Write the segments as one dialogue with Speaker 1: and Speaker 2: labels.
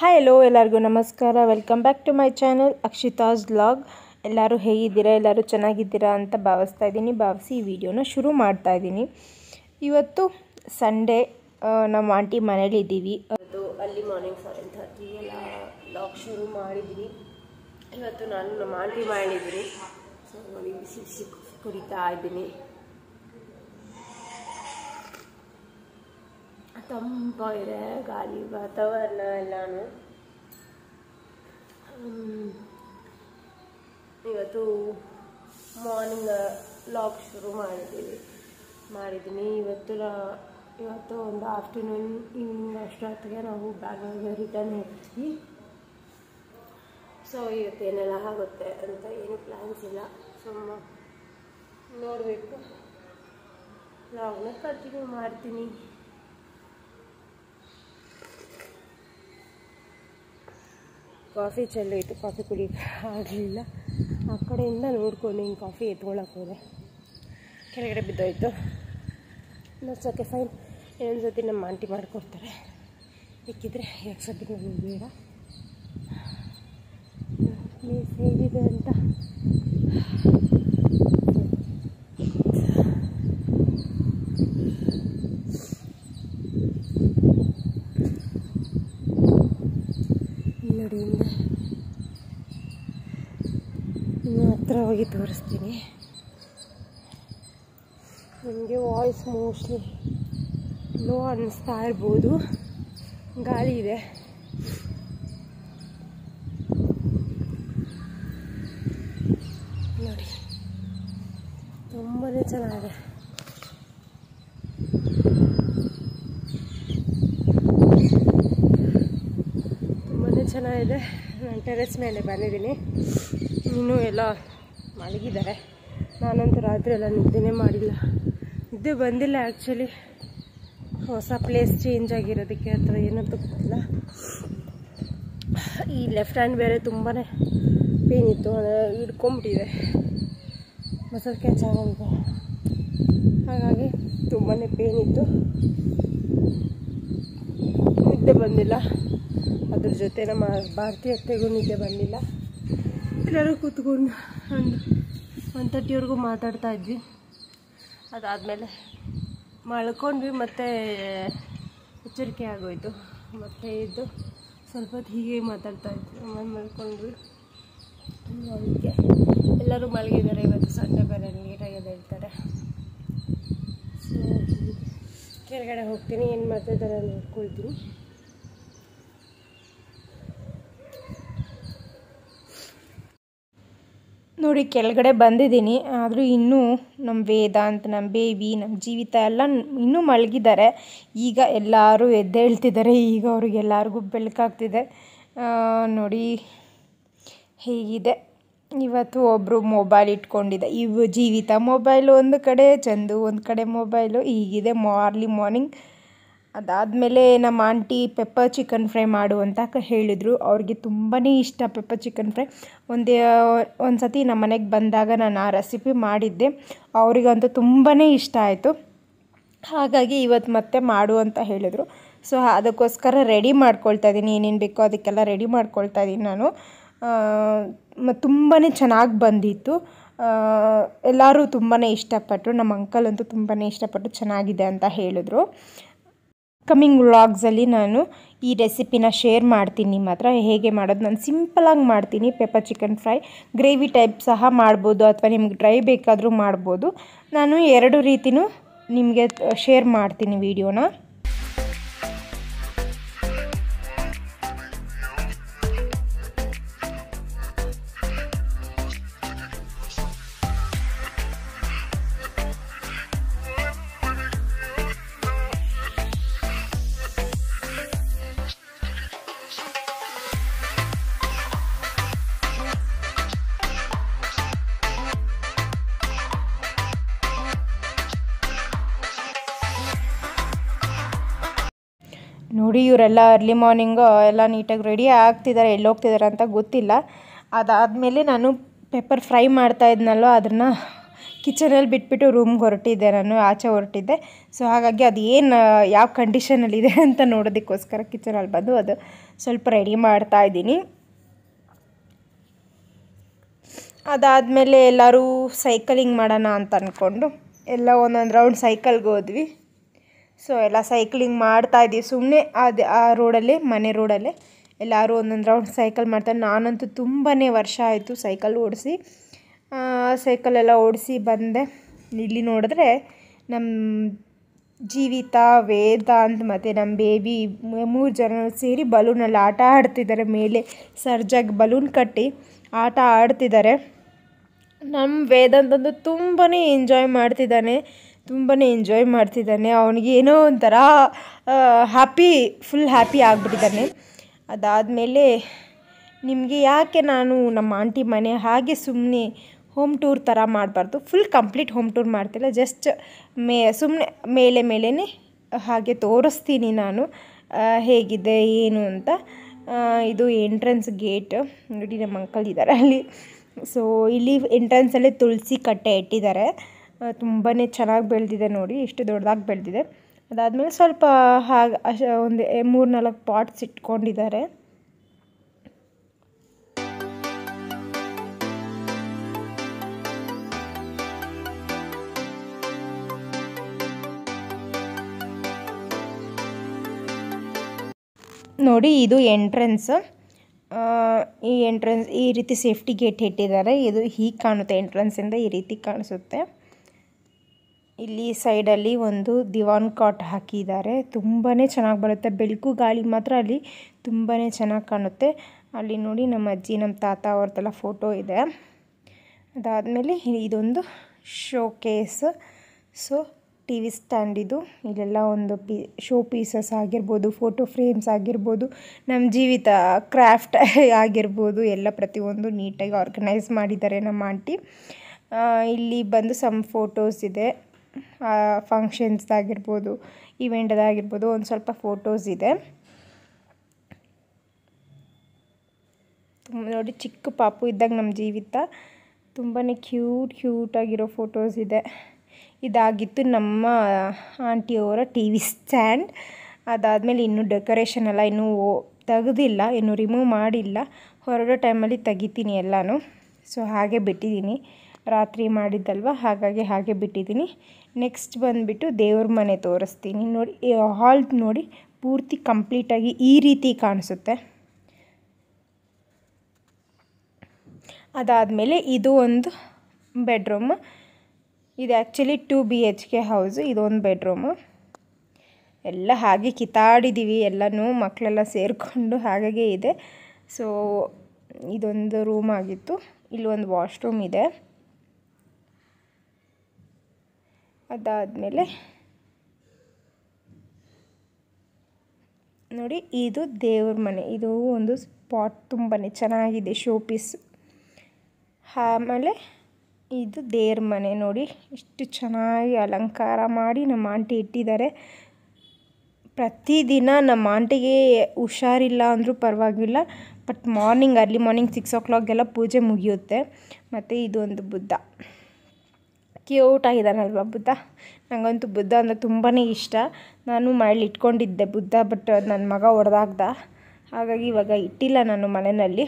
Speaker 1: Hi hello ಎಲ್ಲರಿಗೂ ನಮಸ್ಕಾರ welcome back to my channel Akshita's vlog ಎಲ್ಲರೂ ಹೇಗಿದ್ದೀರಾ ಎಲ್ಲರೂ ಚೆನ್ನಾಗಿದ್ದೀರಾ ಅಂತ ಭಾವಿಸ್ತಾ ಇದ್ದೀನಿ ಭಾವಿಸಿ ಈ ವಿಡಿಯೋನ ಶುರು ಮಾಡ್ತಾ ಇದ್ದೀನಿ ಇವತ್ತು ಸಂಡೇ ನಮ್ಮ ಆಂಟಿ ಮನೇಲಿ ಇದ್ದೀವಿ ಅದು ಅಲ್ಲಿ ಮಾರ್ನಿಂಗ್ ಸೆವೆನ್ ಥರ್ಟಿಗೆಲ್ಲ ಲಾಗ್ ಶುರು ಮಾಡಿದ್ದೀನಿ ಇವತ್ತು ನಾನು ನಮ್ಮ ಆಂಟಿ ಮಾಡಿದ್ದೀನಿ ಸೊ ನೋಡಿ ಬಿಸಿ ಬಿಸಿ ಕಾಫಿ ಕುಡಿತಾ ಇದ್ದೀನಿ ತಂಪಾಗಿದೆ ಗಾಳಿ ವಾತಾವರಣ ಎಲ್ಲಾನು ಹ್ಮ್. ಇವತ್ತು ಮಾರ್ನಿಂಗ್ ಲಾಗ್ ಶುರು ಮಾಡಿದ್ದೀವಿ ಮಾಡಿದ್ದೀನಿ ಇವತ್ತು ನಾ- ಇವತ್ತು ಒಂದು ಆಫ್ಟರ್ನೂನ್ ಈವ್ನಿಂಗ್ ಅಷ್ಟೊತ್ತಿಗೆ ನಾವು ಬ್ಯಾಂಗ್ಳೂರಿಗೆ ರಿಟರ್ನ್ ಹೋಗ್ತೀವಿ ಸೊ ಇವತ್ತೇನೆಲ್ಲ ಆಗುತ್ತೆ ಅಂತ ಏನು ಪ್ಲ್ಯಾನ್ಸ್ ಇಲ್ಲ ಸೊ ನೋಡಬೇಕು ಲಾಗ್ನ ಕಂಟಿನ್ಯೂ ಮಾಡ್ತೀನಿ ಕಾಫಿ ಚೆಲ್ಲೋಯ್ತು ಕಾಫಿ ಕುಡಿಯೋಕ್ಕೆ ಆಗಲಿಲ್ಲ ಆ ಕಡೆಯಿಂದ ನೋಡ್ಕೊಂಡು ಹಿಂಗೆ ಕಾಫಿ ಎತ್ಕೊಳಕ್ಕೆ ಹೋದೆ ಕೆಳಗಡೆ ಬಿದ್ದೋಯ್ತು ಓಕೆ ಫೈನ್ ಇನ್ನೊಂದು ಸತಿ ನಮ್ಮ ಆಂಟಿ ಮಾಡಿಕೊಡ್ತಾರೆ ಬೇಕಿದ್ರೆ ಯಾಕೆ ಸದ್ಯಕ್ಕೆ ನಮಗೆ ಬೇಡ ಪ್ಲೇಸ್ ಹೇಗಿದೆ ಅಂತ ನೋಡಿ ಹಿಂದೆ ಇನ್ನು ಹತ್ರ ಹೋಗಿ ತೋರಿಸ್ತೀನಿ ನಿಮಗೆ ವಾಯ್ಸ್ ಮೋಸ್ಟ್ಲಿ ಲೋ ಅನ್ನಿಸ್ತಾ ಇರ್ಬೋದು ಗಾಳಿ ಇದೆ ನೋಡಿ ತುಂಬಾ ಚೆನ್ನಾಗಿದೆ ತುಂಬಾ ಚೆನ್ನಾಗಿದೆ ನಾನು ಟೆರೆಸ್ ಮೇಲೆ ಬಂದಿದ್ದೀನಿ ಇನ್ನೂ ಎಲ್ಲ ಮಲಗಿದ್ದಾರೆ ನಾನಂತೂ ರಾತ್ರಿ ಎಲ್ಲ ನಿದ್ದೆನೇ ಮಾಡಿಲ್ಲ ನಿದ್ದೆ ಬಂದಿಲ್ಲ ಆ್ಯಕ್ಚುಲಿ ಹೊಸ ಪ್ಲೇಸ್ ಚೇಂಜ್ ಆಗಿರೋದಕ್ಕೆ ಅಥವಾ ಏನಂತ ಗೊತ್ತಿಲ್ಲ ಈ ಲೆಫ್ಟ್ ಹ್ಯಾಂಡ್ ಬೇರೆ ತುಂಬಾ ಪೇನ್ ಇತ್ತು ಅದು ಹಿಡ್ಕೊಂಬಿಟ್ಟಿದೆ ಮಸಲ್ ಕ್ಯಾಚ್ ಆಗೋಗಿದೆ ಹಾಗಾಗಿ ತುಂಬಾ ಪೇನ್ ಇತ್ತು ನಿದ್ದೆ ಬಂದಿಲ್ಲ ಅದ್ರ ಜೊತೆ ನಮ್ಮ ಭಾರತೀಯ ಅತ್ತೆಗೂ ನಿದ್ದೆ ಬಂದಿಲ್ಲ ಎಲ್ಲರೂ ಕೂತ್ಕೊಂಡು ಒಂದು ಒನ್ ತರ್ಟಿವರೆಗೂ ಮಾತಾಡ್ತಾ ಇದ್ವಿ ಅದಾದಮೇಲೆ ಮಲ್ಕೊಂಡ್ವಿ ಮತ್ತು ಎಚ್ಚರಿಕೆ ಆಗೋಯ್ತು ಮತ್ತೆ ಇದ್ದು ಸ್ವಲ್ಪ ಹೊತ್ತು ಹೀಗೆ ಮಾತಾಡ್ತಾ ಇದ್ವಿ ಆಮೇಲೆ ಮಲ್ಕೊಂಡ್ವಿ ಅದಕ್ಕೆ ಎಲ್ಲರೂ ಮಲಗಿದ್ದಾರೆ ಇವತ್ತು ಸಂಡೆ ಬೇರೆ ನೀಟಾಗಿ ಎದ್ದೇಳ್ತಾರೆ ಸೊ ಕೆಳಗಡೆ ಹೋಗ್ತೀನಿ ಏನು ಮಾಡ್ತಾಯಿದ್ದಾರೆ ನೋಡ್ಕೊಳ್ತೀನಿ ನೋಡಿ ಕೆಳಗಡೆ ಬಂದಿದ್ದೀನಿ ಆದರೂ ಇನ್ನೂ ನಮ್ಮ ವೇದಾಂತ್ ನಮ್ಮ ಬೇಬಿ ನಮ್ಮ ಜೀವಿತ ಎಲ್ಲ ಇನ್ನೂ ಮಲಗಿದ್ದಾರೆ ಈಗ ಎಲ್ಲರೂ ಎದ್ದೇಳ್ತಿದ್ದಾರೆ ಈಗ ಅವ್ರಿಗೆಲ್ಲರಿಗೂ ಬೆಳಕಾಗ್ತಿದೆ ಆ, ನೋಡಿ ಹೇಗಿದೆ ಇವತ್ತು ಒಬ್ಬರು ಮೊಬೈಲ್ ಇಟ್ಕೊಂಡಿದ್ದೆ ಇವು ಜೀವಿತ ಮೊಬೈಲು ಒಂದು ಕಡೆ ಚಂದು ಒಂದು ಕಡೆ ಮೊಬೈಲು ಹೀಗಿದೆ ಮಾರ್ಲಿ ಮಾರ್ನಿಂಗ್ ಅದಾದಮೇಲೆ ನಮ್ಮ ಆಂಟಿ ಪೆಪ್ಪರ್ ಚಿಕನ್ ಫ್ರೈ ಮಾಡು ಅಂತ ಕ- ಹೇಳಿದರು ಅವ್ರಿಗೆ ತುಂಬಾ ಇಷ್ಟ ಪೆಪ್ಪರ್ ಚಿಕನ್ ಫ್ರೈ ಒಂದು ಒಂದು ಸತಿ ನಮ್ಮ ಮನೆಗೆ ಬಂದಾಗ ನಾನು ಆ ರೆಸಿಪಿ ಮಾಡಿದ್ದೆ ಅವರಿಗಂತೂ ತುಂಬಾ ಇಷ್ಟ ಆಯಿತು ಹಾಗಾಗಿ ಇವತ್ತು ಮತ್ತೆ ಮಾಡು ಅಂತ ಹೇಳಿದರು ಸೊ ಅದಕ್ಕೋಸ್ಕರ ರೆಡಿ ಮಾಡ್ಕೊಳ್ತಾ ಇದ್ದೀನಿ ಏನೇನು ಬೇಕೋ ಅದಕ್ಕೆಲ್ಲ ರೆಡಿ ಮಾಡ್ಕೊಳ್ತಾ ಇದ್ದೀನಿ ನಾನು ಮತ್ತು ತುಂಬಾ ಚೆನ್ನಾಗಿ ಬಂದಿತ್ತು ಎಲ್ಲರೂ ತುಂಬಾ ಇಷ್ಟಪಟ್ಟರು ನಮ್ಮ ಅಂಕಲ್ ಅಂತೂ ತುಂಬಾ ಇಷ್ಟಪಟ್ಟು ಚೆನ್ನಾಗಿದೆ ಅಂತ ಹೇಳಿದ್ರು ಕಮ್ಮಿಂಗ್ ವ್ಲಾಗ್ಸಲ್ಲಿ ನಾನು ಈ ರೆಸಿಪಿನ ಶೇರ್ ಮಾಡ್ತೀನಿ ನಿಮ್ಮ ಹತ್ರ ಹೇಗೆ ಮಾಡೋದು ನಾನು ಸಿಂಪಲಾಗಿ ಮಾಡ್ತೀನಿ pepper chicken fry gravy type ಸಹ ಮಾಡ್ಬೋದು ಅಥವಾ ನಿಮ್ಗೆ ಡ್ರೈ ಬೇಕಾದರೂ ಮಾಡ್ಬೋದು ನಾನು ಎರಡು ರೀತಿನೂ ನಿಮಗೆ ಶೇರ್ ಮಾಡ್ತೀನಿ ವಿಡಿಯೋನ ನೋಡಿ ಇವರೆಲ್ಲ ಅರ್ಲಿ ಮಾರ್ನಿಂಗು ಎಲ್ಲ ನೀಟಾಗಿ ರೆಡಿ ಆಗ್ತಿದ್ದಾರೆ ಎಲ್ಲಿ ಹೋಗ್ತಿದ್ದಾರೆ ಅಂತ ಗೊತ್ತಿಲ್ಲ ಅದಾದಮೇಲೆ ನಾನು ಪೆಪ್ಪರ್ ಫ್ರೈ ಮಾಡ್ತಾ ಇದ್ನಲ್ವ ಅದನ್ನು ಕಿಚನಲ್ಲಿ ಬಿಟ್ಬಿಟ್ಟು ರೂಮ್ಗೆ ಹೊರಟಿದ್ದೆ ನಾನು ಆಚೆ ಹೊರಟಿದ್ದೆ ಸೊ ಹಾಗಾಗಿ ಅದು ಏನು ಯಾವ ಕಂಡೀಷನಲ್ಲಿದೆ ಅಂತ ನೋಡೋದಕ್ಕೋಸ್ಕರ ಕಿಚನಲ್ಲಿ ಬಂದು ಅದು ಸ್ವಲ್ಪ ರೆಡಿ ಮಾಡ್ತಾ ಇದ್ದೀನಿ ಅದಾದಮೇಲೆ ಎಲ್ಲರೂ ಸೈಕಲಿಂಗ್ ಮಾಡೋಣ ಅಂತ ಅಂದ್ಕೊಂಡು ಎಲ್ಲ ಒಂದೊಂದು ರೌಂಡ್ ಸೈಕಲ್ಗೆ ಹೋದ್ವಿ ಸೊ ಎಲ್ಲ ಸೈಕ್ಲಿಂಗ್ ಮಾಡ್ತಾ ಇದ್ದೀವಿ ಸುಮ್ಮನೆ ಅದು ಆ ರೋಡಲ್ಲೇ ಮನೆ ರೋಡಲ್ಲೇ ಎಲ್ಲರೂ ಒಂದೊಂದು ರೌಂಡ್ ಸೈಕಲ್ ಮಾಡ್ತಾರೆ ನಾನಂತೂ ತುಂಬಾ ವರ್ಷ ಆಯಿತು ಸೈಕಲ್ ಓಡಿಸಿ ಸೈಕಲೆಲ್ಲ ಓಡಿಸಿ ಬಂದೆ ಇಲ್ಲಿ ನೋಡಿದ್ರೆ ನಮ್ಮ ಜೀವಿತ ವೇದಾಂತ್ ಮತ್ತು ನಮ್ಮ ಬೇಬಿ ಮೂರು ಜನ ಸೇರಿ ಬಲೂನಲ್ಲಿ ಆಟ ಆಡ್ತಿದ್ದಾರೆ ಮೇಲೆ ಸರ್ಜಾಗಿ ಬಲೂನ್ ಕಟ್ಟಿ ಆಟ ಆಡ್ತಿದ್ದಾರೆ ನಮ್ಮ ವೇದಾಂತ್ ಅಂತೂ ತುಂಬಾ ಎಂಜಾಯ್ ಮಾಡ್ತಿದ್ದಾನೆ ತುಂಬಾ ಎಂಜಾಯ್ ಮಾಡ್ತಿದ್ದಾನೆ ಅವನಿಗೆ ಏನೋ ಒಂಥರ ಹ್ಯಾಪಿ ಫುಲ್ ಹ್ಯಾಪಿ ಆಗಿಬಿಟ್ಟಿದ್ದಾನೆ ಅದಾದಮೇಲೆ ನಿಮಗೆ ಯಾಕೆ ನಾನು ನಮ್ಮ ಆಂಟಿ ಮನೆ ಹಾಗೆ ಸುಮ್ಮನೆ ಹೋಮ್ ಟೂರ್ ಥರ ಮಾಡಬಾರ್ದು ಫುಲ್ ಕಂಪ್ಲೀಟ್ ಹೋಮ್ ಟೂರ್ ಮಾಡ್ತಿಲ್ಲ ಜಸ್ಟ್ ಮೇ ಸುಮ್ಮನೆ ಮೇಲೆ ಮೇಲೇ ಹಾಗೆ ತೋರಿಸ್ತೀನಿ ನಾನು ಆ, ಹೇಗಿದೆ ಏನು ಅಂತ ಆ, ಇದು ಎಂಟ್ರೆನ್ಸ್ ಗೇಟ್ ನೋಡಿ ನಮ್ಮ ಅಂಕಲ್ ಇದ್ದಾರೆ ಅಲ್ಲಿ ಸೊ ಇಲ್ಲಿ ಎಂಟ್ರೆನ್ಸಲ್ಲೇ ತುಳಸಿ ಕಟ್ಟೆ ಇಟ್ಟಿದ್ದಾರೆ ತುಂಬಾ ಚೆನ್ನಾಗಿ ಬೆಳೆದಿದೆ ನೋಡಿ ಇಷ್ಟು ದೊಡ್ಡದಾಗಿ ಬೆಳೆದಿದೆ ಅದಾದಮೇಲೆ ಸ್ವಲ್ಪ ಹಾಗೆ ಅಶ ಒಂದು ಮೂರು ನಾಲ್ಕು ಪಾಟ್ಸ್ ಇಟ್ಕೊಂಡಿದ್ದಾರೆ ನೋಡಿ ಇದು ಎಂಟ್ರೆನ್ಸ್ ಈ ಎಂಟ್ರೆನ್ಸ್ ಈ ರೀತಿ ಸೇಫ್ಟಿ ಗೇಟ್ ಇಟ್ಟಿದ್ದಾರೆ ಇದು ಹೀಗೆ ಕಾಣುತ್ತೆ ಎಂಟ್ರೆನ್ಸಿಂದ ಈ ರೀತಿ ಕಾಣಿಸುತ್ತೆ ಇಲ್ಲಿ ಸೈಡಲ್ಲಿ ಒಂದು ದಿವಾನ್ ಕಾಟ್ ಹಾಕಿದ್ದಾರೆ ತುಂಬಾ ಚೆನ್ನಾಗಿ ಬರುತ್ತೆ ಬೆಳಕು ಗಾಳಿ ಮಾತ್ರ ಅಲ್ಲಿ ತುಂಬಾ ಚೆನ್ನಾಗಿ ಕಾಣುತ್ತೆ ಅಲ್ಲಿ ನೋಡಿ ನಮ್ಮ ಅಜ್ಜಿ ನಮ್ಮ ತಾತ ಅವ್ರದ್ದೆಲ್ಲ ಫೋಟೋ ಇದೆ ಅದಾದಮೇಲೆ ಇದೊಂದು showcase so T V stand ಇದು ಇಲ್ಲೆಲ್ಲ ಒಂದು ಪೀ ಶೋ ಪೀಸಸ್ ಆಗಿರ್ಬೋದು ಫೋಟೋ ಫ್ರೇಮ್ಸ್ ಆಗಿರ್ಬೋದು ನಮ್ಮ ಜೀವಿತ ಕ್ರಾಫ್ಟ್ ಆಗಿರ್ಬೋದು ಎಲ್ಲ ಪ್ರತಿಯೊಂದು ನೀಟಾಗಿ ಆರ್ಗನೈಸ್ ಮಾಡಿದ್ದಾರೆ ನಮ್ಮ ಆಂಟಿ ಆ, ಇಲ್ಲಿ ಬಂದು ಸಮ್ ಫೋಟೋಸ್ ಇದೆ ಫಂಕ್ಷನ್ಸ್ದಾಗಿರ್ಬೋದು ಇವೆಂಟ್ದಾಗಿರ್ಬೋದು ಒಂದು ಸ್ವಲ್ಪ ಫೋಟೋಸ್ ಇದೆ ತುಂಬ ನೋಡಿ ಚಿಕ್ಕ ಪಾಪು ಇದ್ದಾಗ ನಮ್ಮ ಜೀವಿತ ತುಂಬಾ ಕ್ಯೂಟ್ ಕ್ಯೂಟಾಗಿರೋ ಫೋಟೋಸ್ ಇದೆ ಇದಾಗಿತ್ತು ನಮ್ಮ ಆಂಟಿಯವರ ಟಿ ವಿ ಸ್ಟ್ಯಾಂಡ್ ಅದಾದಮೇಲೆ ಇನ್ನೂ ಡೆಕೋರೇಷನ್ ಎಲ್ಲ ಇನ್ನೂ ತೆಗೆದಿಲ್ಲ ಇನ್ನೂ ರಿಮೂವ್ ಮಾಡಿಲ್ಲ ಹೊರಡೋ ಟೈಮಲ್ಲಿ ತೆಗಿತೀನಿ ಎಲ್ಲನೂ ಸೊ ಹಾಗೆ ಬಿಟ್ಟಿದ್ದೀನಿ ರಾತ್ರಿ ಮಾಡಿದ್ದಲ್ವ ಹಾಗಾಗಿ ಹಾಗೆ ಬಿಟ್ಟಿದ್ದೀನಿ ನೆಕ್ಸ್ಟ್ ಬಂದುಬಿಟ್ಟು ದೇವ್ರ ಮನೆ ತೋರಿಸ್ತೀನಿ ನೋಡಿ ಹಾಲ್ ನೋಡಿ ಪೂರ್ತಿ ಕಂಪ್ಲೀಟಾಗಿ ಈ ರೀತಿ ಕಾಣಿಸುತ್ತೆ ಅದಾದಮೇಲೆ ಇದು ಒಂದು ಬೆಡ್ರೂಮ್ ಇದು actually two B H K house ಇದೊಂದು ಬೆಡ್ರೂಮು ಎಲ್ಲ ಹಾಗೆ ಕಿತ್ತಾಡಿದ್ದೀವಿ ಎಲ್ಲನೂ ಮಕ್ಕಳೆಲ್ಲ ಸೇರಿಕೊಂಡು ಹಾಗಾಗಿ ಇದೆ ಸೊ ಇದೊಂದು ರೂಮ್ ಆಗಿತ್ತು ಇಲ್ಲಿ ಒಂದು ವಾಶ್ರೂಮ್ ಇದೆ ಅದಾದಮೇಲೆ ನೋಡಿ ಇದು ದೇವ್ರ ಮನೆ ಇದು ಒಂದು ಸ್ಪಾಟ್ ತುಂಬಾ ಚೆನ್ನಾಗಿದೆ ಶೋ ಪೀಸ್ ಆಮೇಲೆ ಇದು ದೇವ್ರ ಮನೆ ನೋಡಿ ಇಷ್ಟು ಚೆನ್ನಾಗಿ ಅಲಂಕಾರ ಮಾಡಿ ನಮ್ಮ ಆಂಟಿ ಇಟ್ಟಿದ್ದಾರೆ ಪ್ರತಿದಿನ ನಮ್ಮ ಆಂಟಿಗೆ ಹುಷಾರಿಲ್ಲ ಅಂದರೂ ಪರವಾಗಿಲ್ಲ but morning early morning six ಓ ಕ್ಲಾಕ್ಗೆಲ್ಲ ಪೂಜೆ ಮುಗಿಯುತ್ತೆ ಮತ್ತು ಇದೊಂದು ಬುದ್ಧ ಕ್ಯೂಟ್ ಆಗಿದ್ದಾನಲ್ವ ಬುದ್ಧ ನನಗಂತೂ ಬುದ್ಧ ಅಂದರೆ ತುಂಬಾ ಇಷ್ಟ ನಾನು ಮನೇಲಿ ಇಟ್ಕೊಂಡಿದ್ದೆ ಬುದ್ಧ ಬಟ್ ನನ್ನ ಮಗ ಹೊಡೆದಾಗ್ದ ಹಾಗಾಗಿ ಇವಾಗ ಇಟ್ಟಿಲ್ಲ ನಾನು ಮನೆಯಲ್ಲಿ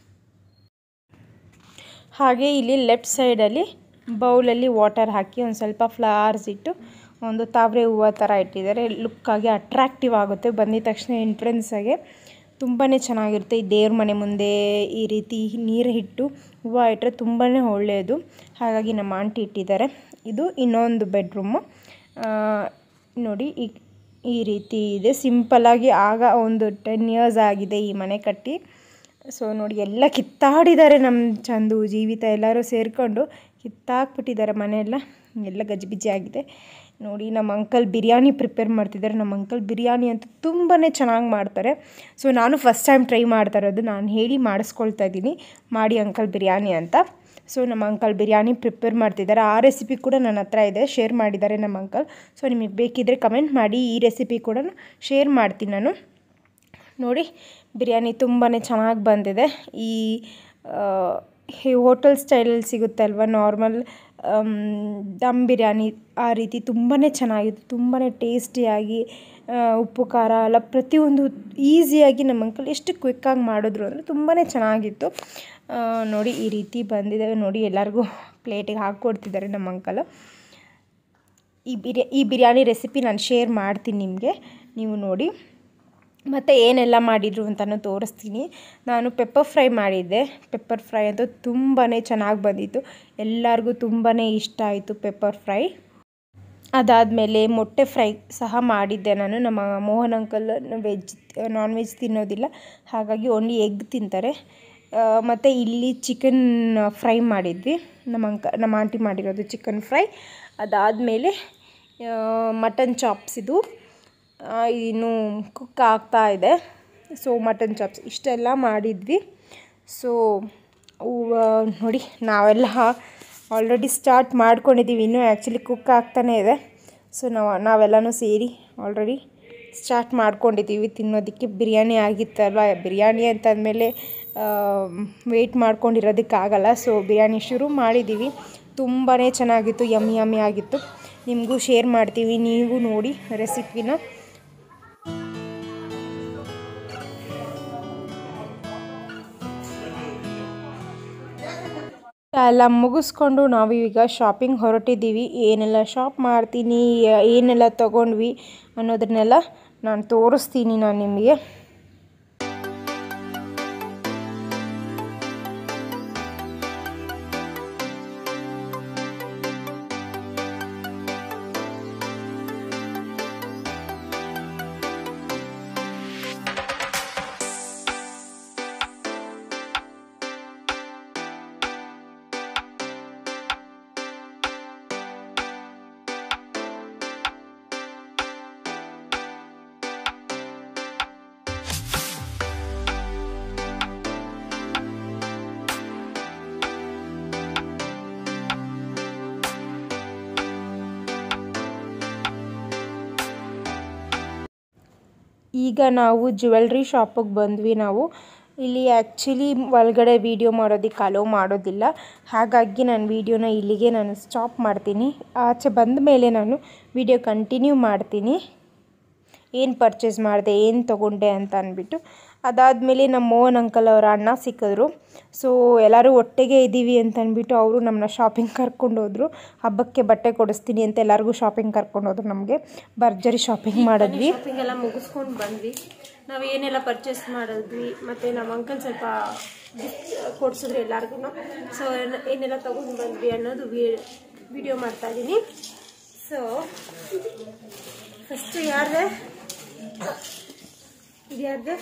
Speaker 1: ಹಾಗೆ ಇಲ್ಲಿ ಲೆಫ್ಟ್ ಸೈಡಲ್ಲಿ ಬೌಲಲ್ಲಿ ವಾಟರ್ ಹಾಕಿ ಒಂದು ಸ್ವಲ್ಪ ಫ್ಲವರ್ಸ್ ಇಟ್ಟು ಒಂದು ತಾವರೆ ಹೂವು ಥರ ಇಟ್ಟಿದ್ದಾರೆ ಲುಕ್ಕಾಗಿ ಅಟ್ರಾಕ್ಟಿವ್ ಆಗುತ್ತೆ ಬಂದಿದ ತಕ್ಷಣ ಎಂಟ್ರೆನ್ಸಾಗೆ ತುಂಬಾ ಚೆನ್ನಾಗಿರುತ್ತೆ ಈ ದೇವ್ರ ಮನೆ ಮುಂದೆ ಈ ರೀತಿ ನೀರು ಇಟ್ಟು ಹೂವು ಇಟ್ಟರೆ ತುಂಬಾ ಒಳ್ಳೆಯದು ಹಾಗಾಗಿ ನಮ್ಮ ಆಂಟಿ ಇಟ್ಟಿದ್ದಾರೆ ಇದು ಇನ್ನೊಂದು ಬೆಡ್ರೂಮು ನೋಡಿ ಈ ಈ ರೀತಿ ಇದೆ ಸಿಂಪಲ್ಲಾಗಿ ಆಗ ಒಂದು ಟೆನ್ ಇಯರ್ಸ್ ಆಗಿದೆ ಈ ಮನೆ ಕಟ್ಟಿ ಸೊ ನೋಡಿ ಎಲ್ಲ ಕಿತ್ತಾಡಿದ್ದಾರೆ ನಮ್ಮ ಚಂದು ಜೀವಿತ ಎಲ್ಲರೂ ಸೇರಿಕೊಂಡು ಕಿತ್ತಾಕ್ಬಿಟ್ಟಿದ್ದಾರೆ ಮನೆಯೆಲ್ಲ ಎಲ್ಲ ಗಜಿಬಿಜಿ ಆಗಿದೆ ನೋಡಿ ನಮ್ಮ ಅಂಕಲ್ ಬಿರಿಯಾನಿ ಪ್ರಿಪೇರ್ ಮಾಡ್ತಿದ್ದಾರೆ ನಮ್ಮ ಅಂಕಲ್ ಬಿರಿಯಾನಿ ಅಂತೂ ತುಂಬಾ ಚೆನ್ನಾಗಿ ಮಾಡ್ತಾರೆ ಸೊ ನಾನು ಫಸ್ಟ್ ಟೈಮ್ ಟ್ರೈ ಮಾಡ್ತಾ ಇರೋದು ನಾನು ಹೇಳಿ ಮಾಡಿಸ್ಕೊಳ್ತಾ ಇದ್ದೀನಿ ಮಾಡಿ ಅಂಕಲ್ ಬಿರಿಯಾನಿ ಅಂತ ಸೊ ನಮ್ಮ ಅಂಕಲ್ ಬಿರಿಯಾನಿ ಪ್ರಿಪೇರ್ ಮಾಡ್ತಿದ್ದಾರೆ ಆ ರೆಸಿಪಿ ಕೂಡ ನನ್ನ ಹತ್ರ ಇದೆ ಶೇರ್ ಮಾಡಿದ್ದಾರೆ ನಮ್ಮ ಅಂಕಲ್ ಸೊ ನಿಮಗೆ ಬೇಕಿದ್ದರೆ ಕಮೆಂಟ್ ಮಾಡಿ ಈ ರೆಸಿಪಿ ಕೂಡ ಶೇರ್ ಮಾಡ್ತೀನಿ ನಾನು ನೋಡಿ ಬಿರಿಯಾನಿ ತುಂಬಾ ಚೆನ್ನಾಗಿ ಬಂದಿದೆ ಈ ಹೋಟೆಲ್ ಸ್ಟೈಲಲ್ಲಿ ಸಿಗುತ್ತೆ ಅಲ್ವಾ ನಾರ್ಮಲ್ ದಮ್ ಬಿರಿಯಾನಿ ಆ ರೀತಿ ತುಂಬಾ ಚೆನ್ನಾಗಿತ್ತು ತುಂಬಾ ಟೇಸ್ಟಿಯಾಗಿ ಆ, ಉಪ್ಪು ಖಾರ ಎಲ್ಲ ಪ್ರತಿಯೊಂದು ಈಸಿಯಾಗಿ ನಮ್ಮ ಅಂಕಲ್ ಎಷ್ಟು ಕ್ವಿಕ್ಕಾಗಿ ಮಾಡಿದ್ರು ಅಂದರೆ ತುಂಬಾ ಚೆನ್ನಾಗಿತ್ತು ಆ, ನೋಡಿ ಈ ರೀತಿ ಬಂದಿದೆ ನೋಡಿ ಎಲ್ಲರಿಗೂ ಪ್ಲೇಟಿಗೆ ಹಾಕ್ಕೊಡ್ತಿದ್ದಾರೆ ನಮ್ಮ ಅಂಕಲ್ ಈ ಬಿರಿಯಾ ಈ ಬಿರಿಯಾನಿ ರೆಸಿಪಿ ನಾನು ಶೇರ್ ಮಾಡ್ತೀನಿ ನಿಮಗೆ ನೀವು ನೋಡಿ ಮತ್ತು ಏನೆಲ್ಲ ಮಾಡಿದರು ಅಂತಲೂ ತೋರಿಸ್ತೀನಿ ನಾನು ಪೆಪ್ಪರ್ ಫ್ರೈ ಮಾಡಿದ್ದೆ ಪೆಪ್ಪರ್ ಫ್ರೈ ಅಂತೂ ತುಂಬಾ ಚೆನ್ನಾಗಿ ಬಂದಿತ್ತು ಎಲ್ಲರಿಗೂ ತುಂಬಾ ಇಷ್ಟ ಆಯಿತು ಪೆಪ್ಪರ್ ಫ್ರೈ ಅದಾದಮೇಲೆ ಮೊಟ್ಟೆ ಫ್ರೈ ಸಹ ಮಾಡಿದ್ದೆ ನಾನು ನಮ್ಮ Mohan uncle veg non veg ತಿನ್ನೋದಿಲ್ಲ ಹಾಗಾಗಿ ಓನ್ಲಿ ಎಗ್ ತಿಂತಾರೆ ಮತ್ತು ಇಲ್ಲಿ ಚಿಕನ್ ಫ್ರೈ ಮಾಡಿದ್ವಿ ನಮ್ಮ ಅಂಕ ನಮ್ಮ ಆಂಟಿ ಮಾಡಿರೋದು ಚಿಕನ್ ಫ್ರೈ ಅದಾದಮೇಲೆ ಮಟನ್ ಚಾಪ್ಸ್ ಇದು ಆ, ಇನ್ನು ಕುಕ್ ಆಗ್ತಾ ಇದೆ ಸೊ ಮಟನ್ ಚಾಪ್ಸ್ ಇಷ್ಟೆಲ್ಲ ಮಾಡಿದ್ವಿ ಸೊ ನೋಡಿ ನಾವೆಲ್ಲ ಆಲ್ರೆಡಿ ಸ್ಟಾರ್ಟ್ ಮಾಡ್ಕೊಂಡಿದ್ದೀವಿ ಇನ್ನೂ ಆ್ಯಕ್ಚುಲಿ ಕುಕ್ ಆಗ್ತಾನೇ ಇದೆ ಸೊ ನಾವು ನಾವೆಲ್ಲನೂ ಸೇರಿ ಆಲ್ರೆಡಿ ಸ್ಟಾರ್ಟ್ ಮಾಡ್ಕೊಂಡಿದ್ದೀವಿ ತಿನ್ನೋದಕ್ಕೆ ಬಿರಿಯಾನಿ ಆಗಿತ್ತಲ್ವ ಬಿರಿಯಾನಿ ಅಂತಂದಮೇಲೆ ವೆಯ್ಟ್ ಮಾಡ್ಕೊಂಡಿರೋದಕ್ಕಾಗಲ್ಲ ಸೊ ಬಿರಿಯಾನಿ ಶುರು ಮಾಡಿದ್ದೀವಿ ತುಂಬಾ ಚೆನ್ನಾಗಿತ್ತು ಯಮ್ಮಿ ಯಮ್ಮಿ ಆಗಿತ್ತು ನಿಮಗೂ ಶೇರ್ ಮಾಡ್ತೀವಿ ನೀವು ನೋಡಿ ರೆಸಿಪಿನ ಎಲ್ಲ ಮುಗಿಸ್ಕೊಂಡು ನಾವು ಈಗ ಶಾಪಿಂಗ್ ಹೊರಟಿದ್ದೀವಿ ಏನೆಲ್ಲ ಶಾಪ್ ಮಾಡ್ತೀನಿ ಏನೆಲ್ಲ ತೊಗೊಂಡ್ವಿ ಅನ್ನೋದನ್ನೆಲ್ಲ ನಾನು ತೋರಿಸ್ತೀನಿ ನಾನು ನಿಮಗೆ ಈಗ ನಾವು ಜ್ಯುವೆಲ್ರಿ ಶಾಪಿಗೆ ಬಂದ್ವಿ ನಾವು ಇಲ್ಲಿ ಆ್ಯಕ್ಚುಲಿ ಒಳಗಡೆ ವೀಡಿಯೋ ಮಾಡೋದಕ್ಕೆ ಅಲೋ ಮಾಡೋದಿಲ್ಲ ಹಾಗಾಗಿ ನಾನು ವೀಡಿಯೋನ ಇಲ್ಲಿಗೆ ನಾನು ಸ್ಟಾಪ್ ಮಾಡ್ತೀನಿ ಆಚೆ ಬಂದ ಮೇಲೆ ನಾನು ವೀಡಿಯೋ ಕಂಟಿನ್ಯೂ ಮಾಡ್ತೀನಿ ಏನು ಪರ್ಚೇಸ್ ಮಾಡಿದೆ ಏನು ತೊಗೊಂಡೆ ಅಂತ ಅಂದ್ಬಿಟ್ಟು ಅದಾದಮೇಲೆ ನಮ್ಮ ಮೋಹನ್ ಅಂಕಲ್ ಅವರ ಅಣ್ಣ ಸಿಕ್ಕಿದ್ರು ಸೊ ಎಲ್ಲರೂ ಒಟ್ಟಿಗೆ ಇದ್ದೀವಿ ಅಂತ ಅಂದ್ಬಿಟ್ಟು ಅವರು ನಮ್ಮನ್ನ ಶಾಪಿಂಗ್ ಕರ್ಕೊಂಡು ಹೋದ್ರು ಹಬ್ಬಕ್ಕೆ ಬಟ್ಟೆ ಕೊಡಿಸ್ತೀನಿ ಅಂತ ಎಲ್ಲರಿಗೂ ಶಾಪಿಂಗ್ ಕರ್ಕೊಂಡು ಹೋದ್ರು ನಮಗೆ ಭರ್ಜರಿ ಶಾಪಿಂಗ್ ಮಾಡಿದ್ವಿ
Speaker 2: ಶಾಪಿಂಗ್ ಎಲ್ಲ ಮುಗಿಸ್ಕೊಂಡು ಬಂದ್ವಿ ನಾವು ಏನೆಲ್ಲ ಪರ್ಚೇಸ್ ಮಾಡಿದ್ವಿ ಮತ್ತು ನಮ್ಮ ಅಂಕಲ್ ಸ್ವಲ್ಪ ಕೊಡ್ಸಿದ್ರು ಎಲ್ಲರಿಗೂ ಸೊ ಏನೆಲ್ಲ ತೊಗೊಂಡು ಬಂದ್ವಿ ಅನ್ನೋದು ವಿಡಿಯೋ ಮಾಡ್ತಾ ಇದ್ದೀನಿ ಸೊ ಫಸ್ಟ್ ಯಾರ್ದೆ ಇದು ಯಾರ್ದೆ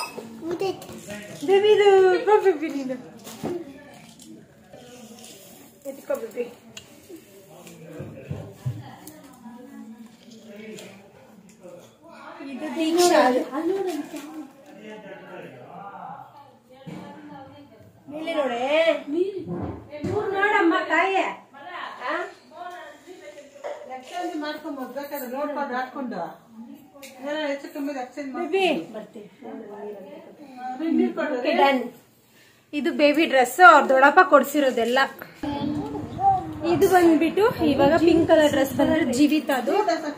Speaker 2: ಬೇಬಿದು ಬಾ ಬೇಬಿ ನೀನು ಎತ್ಕೋ ಬೇಬಿ ಇದು ದೀಕ್ಷಾ ಮೇಲೆ ನೋಡೆ ಮೂರ್ ನೋಡಮ್ಮ ಕಾಯ ಇದು ಬೇಬಿ ಡ್ರೆಸ್ ಅವ್ರ ದೊಡ್ಡಪ್ಪ ಕೊಡ್ಸಿರೋದೆಲ್ಲ ಇದು ಬಂದ್ಬಿಟ್ಟು ಇವಾಗ ಪಿಂಕ್ ಕಲರ್ ಡ್ರೆಸ್ ಬಂದ್ರೆ ಜೀವಿತ ಅದು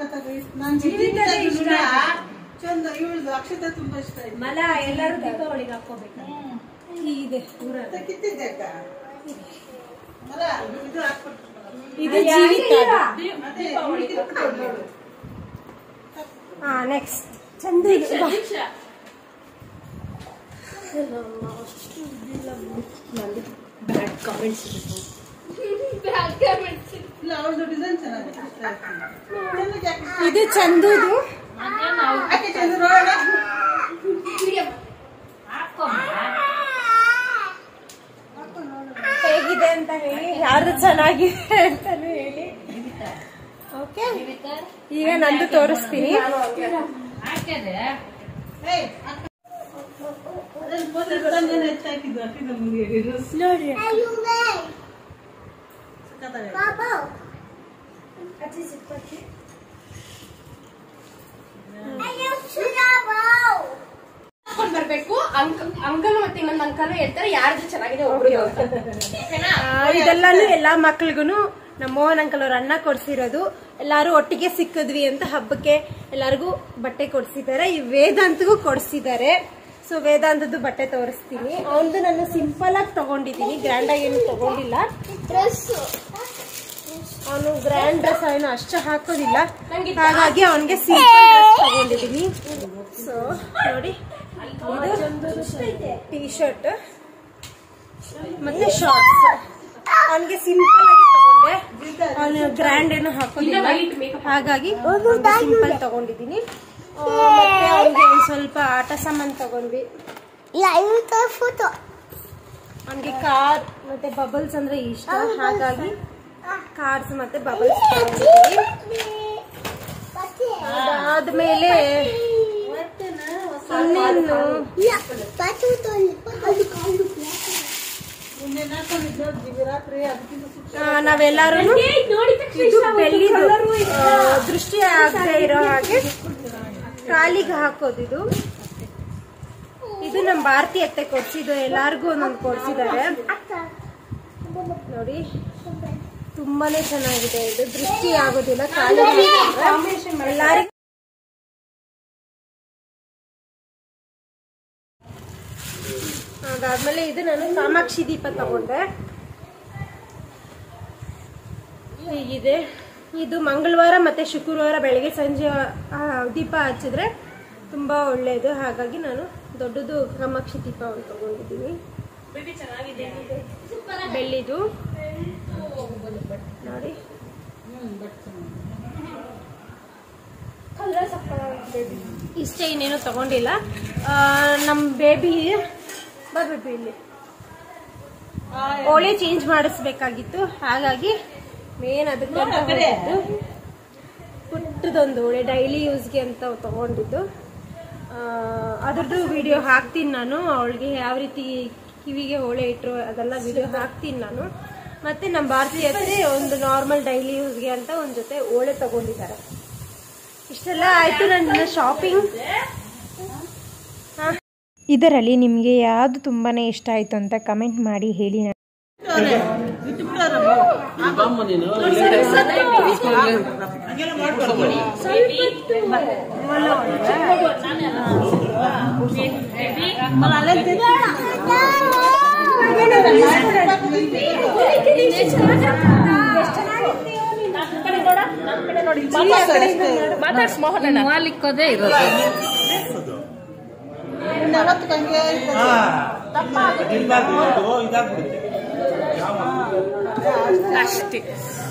Speaker 3: ಚಂದ ಇವಳ್ದು ಅಕ್ಷತೆ ತುಂಬಾ ಇಷ್ಟ ಆಯ್ತು
Speaker 2: ಮಲ ಎಲ್ಲರೂ ದೀಪಾವಳಿಗೆ ಹಾಕೋಬೇಕು ಇದೆ ಊರಲ್ಲಿ
Speaker 3: ಕಿತ್ತಿದ್ದೆ ಅಕ್ಕ ಅಲ್ಲ ಇದು ಹಾಕ್ಬಿಟ್ಟು
Speaker 2: ಇದು ಜೀವಿತ
Speaker 3: ಅದೇ ಕಿತ್ಕೊಂಡು ನೋಡು.
Speaker 2: ಹಾ ನೆಕ್ಸ್ಟ್ ಚಂದ ಇದೆ. ಬಾ. ಬ್ಯಾಡ್ ಕಾಮೆಂಟ್ಸ್
Speaker 3: ಇಲ್ಲ ಅವಳದು ಡಿಸೈನ್ ಚೆನ್ನಾಗಿದೆ ಇಷ್ಟ ಆಯ್ತು. ಚಂದಕ್ಕೆ ಹಾಕಿ-
Speaker 2: ಇದು ಚಂದುದು
Speaker 3: ಹಾಕಿ ಚಂದ ನೋಡೋಣ
Speaker 2: ಹೇಗಿದೆ ಅಂತ ಹೇಳಿ ಯಾರು ಚೆನ್ನಾಗಿದೆ ಅಂತಾನು ಹೇಳಿ ಓಕೆ ಈಗ ನಂದು ತೋರಿಸ್ತೀನಿ
Speaker 3: ಏಯ್, ಅಕ್ಕ. ಅದ್ರಲ್ಲಿ ಮೊದಲು ತಂದೇನೆ ಹೆಚ್ಚು ಹಾಕಿದ್ದು ಅಕ್ಕಿದ ಮುಂದೆ ಡ್ರೆಸ್
Speaker 2: ನೋಡ್ರಿ
Speaker 3: ಸಖತ್ತಾಗಿದೆ.
Speaker 4: ಕರ್ಕೊಂಡ್ ಬರ್ಬೇಕು ಅಂಕಲ್ ಅಂಕಲ್ ಮತ್ತೆ ಇನ್ನೊಂದು ಅಂಕಲ್ ಹೇಳ್ತಾರೆ ಯಾರ್ದು ಚೆನ್ನಾಗಿದೆ ಒಬ್ರು
Speaker 2: ಆ, ಇದೆಲ್ಲಾನು ಎಲ್ಲಾ ಮಕ್ಳಿಗೂ ನಮ್ಮ ಮೋಹನ್ ಅಂಕಲ್ ಅವ್ರ ಅಣ್ಣ ಕೊಡ್ಸಿರೋದು ಎಲ್ಲಾರು ಒಟ್ಟಿಗೆ ಸಿಕ್ಕಿದ್ವಿ ಅಂತ ಹಬ್ಬಕ್ಕೆ ಎಲ್ಲರಿಗೂ ಬಟ್ಟೆ ಕೊಡ್ಸಿದ್ದಾರೆ ಈ ವೇದಾಂತಗೂ ಕೊಡ್ಸಿದ್ದಾರೆ ಸೊ ವೇದಾಂತದ್ದು ಬಟ್ಟೆ ತೋರಿಸ್ತೀನಿ ಅವನದು ನಾನು ಸಿಂಪಲ್ ಆಗಿ ತಗೊಂಡಿದ್ದೀನಿ ಗ್ರ್ಯಾಂಡ್ ಆಗಿ ಏನು ತಗೊಂಡಿಲ್ಲ ಅವನು ಗ್ರ್ಯಾಂಡ್ ಡ್ರೆಸ್ ಏನು ಅಷ್ಟು ಹಾಕೋದಿಲ್ಲ ಹಾಗಾಗಿ ಅವನಿಗೆ ಸಿಂಪಲ್ ಡ್ರೆಸ್ ತಗೊಂಡಿದ್ದೀನಿ ಸೊ ನೋಡಿ ಟೀ ಶರ್ಟ್ ಮತ್ತೆ ಶಾರ್ಟ್ಸ್ ಅವನಿಗೆ ಸಿಂಪಲ್ ಆಗಿ ತಗೊಂಡೆ ಅವನು ಗ್ರ್ಯಾಂಡ್ ಏನು ಹಾಕೋದಿಲ್ಲ ಹಾಗಾಗಿ ಸಿಂಪಲ್ ತಗೊಂಡಿದ್ದೀನಿ ಆ, ಮತ್ತೆ ಅವನಿಗೆ ಒಂದ್ ಸ್ವಲ್ಪ ಆಟ ಸಾಮಾನು ತಗೊಂಡ್ವಿ ಅವನಿಗೆ ಕಾರ್ ಮತ್ತೆ ಬಬಲ್ಸ್ ಅಂದ್ರೆ ಇಷ್ಟ ಹಾಗಾಗಿ ಕಾರ್ಸ್ ಮತ್ತೆ ಬಬಲ್ಸ್ ಅದಾದ್ಮೇಲೆ ಇನ್ನೇನು ಆ, ನಾವೆಲ್ಲರೂ ಇದು ಬೆಳ್ಳಿದು ಆ, ದೃಷ್ಟಿ ಆಗದೆ ಇರೋ ಹಾಗೆ ಕಾಲಿಗೆ ಹಾಕೋದು ಇದು ಇದು ನಮ್ಮ ಭಾರತಿ ಅತ್ತೆ ಕೊಡ್ಸಿದ್ದು ಎಲ್ಲಾರ್ಗು ಒಂದೊಂದು ಕೊಡ್ಸಿದ್ದಾರೆ ನೋಡಿ ತುಂಬಾನೇ ಚೆನ್ನಾಗಿದೆ ಇದು ದೃಷ್ಟಿ ಆಗೋದಿಲ್ಲ ಕಾಲಿಗೆ ಹಾಕಿದ್ರೆ ಎಲ್ಲಾರಿಗೂ ಅದಾದ್ಮೇಲೆ ಇದು ನಾನು ಕಾಮಾಕ್ಷಿ ದೀಪ ತಗೊಂಡೆ ಹೀಗಿದೆ ಇದು ಮಂಗಳವಾರ ಮತ್ತೆ ಶುಕ್ರವಾರ ಬೆಳಗ್ಗೆ ಸಂಜೆ ಆ, ದೀಪ ಹಚ್ಚಿದ್ರೆ ತುಂಬಾ ಒಳ್ಳೆಯದು ಹಾಗಾಗಿ ನಾನು ದೊಡ್ಡದು ಕಾಮಾಕ್ಷಿ ದೀಪ ಒಂದು ತಗೊಂಡಿದ್ದೀನಿ ಬೆಳ್ಳಿದು ನೋಡಿ ಇಷ್ಟೇ ಇನ್ನೇನು ತಗೊಂಡಿಲ್ಲ ಆ, ನಮ್ ಬೇಬಿ ಬಾ ಬೇಬಿ ಇಲ್ಲಿ ಓಳೆ ಚೇಂಜ್ ಮಾಡಿಸ್ಬೇಕಾಗಿತ್ತು ಹಾಗಾಗಿ ಮೇನ್ ಅದಕ್ಕೆ ಅಂತ ಹೋಗಿದ್ದು ಪುಟ್ಟದೊಂದು ಓಳೆ ಡೈಲಿ ಯೂಸ್ಗೆ ಅಂತ ತಗೊಂಡಿದ್ದು ಆ, ಅದ್ರದ್ದು ವಿಡಿಯೋ ಹಾಕ್ತೀನಿ ನಾನು ಅವಳಿಗೆ ಯಾವ ರೀತಿ ಕಿವಿಗೆ ಓಳೆ ಇಟ್ಟರು ಅದೆಲ್ಲ ವಿಡಿಯೋ ಹಾಕ್ತೀನಿ ನಾನು ಮತ್ತೆ ನಮ್ಮ ಭಾರತೀಯ ಹತ್ರ ಒಂದು ನಾರ್ಮಲ್ ಡೈಲಿ ಯೂಸ್ಗೆ ಅಂತ ಒಂದು ಜೊತೆ ಓಳೆ ತಗೊಂಡಿದ್ದಾರೆ ಇಷ್ಟೆಲ್ಲ ಆಯ್ತು ನನ್ನ ಶಾಪಿಂಗ್
Speaker 1: ಇದರಲ್ಲಿ ನಿಮಗೆ ಯಾವುದು ತುಂಬಾ ಇಷ್ಟ ಆಯಿತು ಅಂತ ಕಮೆಂಟ್ ಮಾಡಿ ಹೇಳಿ ನಾನು
Speaker 4: ಮಾಲಿಕ್ಕೋದೇ ಇರೋದು ಅಷ್ಟೇ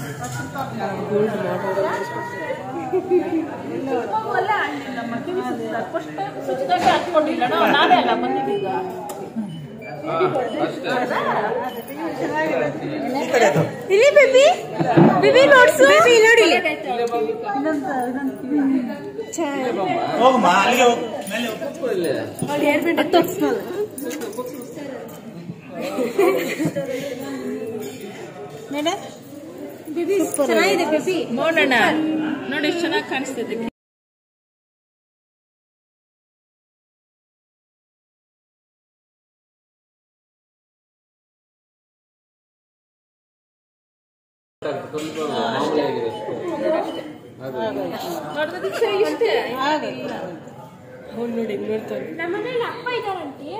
Speaker 2: ಇಲ್ಲಿ ಬೇಬಿ ಬೇಬಿ ನೋಡ್ಸು ಬೇಬಿ ನೋಡಿ
Speaker 5: ಹೋಗಮ್ಮ ಅಲ್ಲಿಗೆ ಹೋಗು ಮೇಲೆ ಹೋಗು
Speaker 2: ಬೇಬಿ ಚೆನ್ನಾಗಿದೆ ಬೇಬಿ
Speaker 4: ನೋಡೋಣ ನೋಡಿ ಎಷ್ಟು ಚೆನ್ನಾಗಿ ಕಾಣಿಸ್ತಿದೆ
Speaker 2: ನಮ್ಮ ಮನೇಲಿ ಅಪ್ಪ ಇದಾರಂತೆ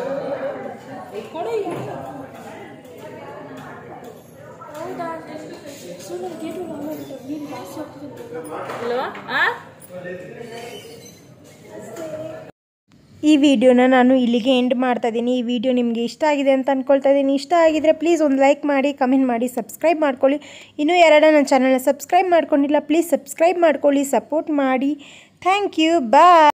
Speaker 2: ಹೌದಾ ಸುಮ್ಮನೆ ಗೇಟು ನೀರು ಜಾಸ್ತಿ ಹೋಗ್ತಿದೆ
Speaker 4: ಅಲ್ವಾ ಆ
Speaker 1: ಈ ವಿಡಿಯೋನ ನಾನು ಇಲ್ಲಿಗೆ ಎಂಡ್ ಮಾಡ್ತಾ ಇದ್ದೀನಿ ಈ ವಿಡಿಯೋ ನಿಮಗೆ ಇಷ್ಟ ಆಗಿದೆ ಅಂತ ಅಂದ್ಕೊಳ್ತಾ ಇದ್ದೀನಿ ಇಷ್ಟ ಆಗಿದ್ರೆ ಪ್ಲೀಸ್ ಒಂದು ಲೈಕ್ ಮಾಡಿ ಕಮೆಂಟ್ ಮಾಡಿ ಸಬ್ಸ್ಕ್ರೈಬ್ ಮಾಡ್ಕೊಳ್ಳಿ ಇನ್ನೂ ಯಾರಾಡ ನನ್ನ ಚಾನಲ್ನ ಸಬ್ಸ್ಕ್ರೈಬ್ ಮಾಡ್ಕೊಂಡಿಲ್ಲ ಪ್ಲೀಸ್ ಸಬ್ಸ್ಕ್ರೈಬ್ ಮಾಡ್ಕೊಳ್ಳಿ ಸಪೋರ್ಟ್ ಮಾಡಿ ಥ್ಯಾಂಕ್ ಯು ಬಾಯ್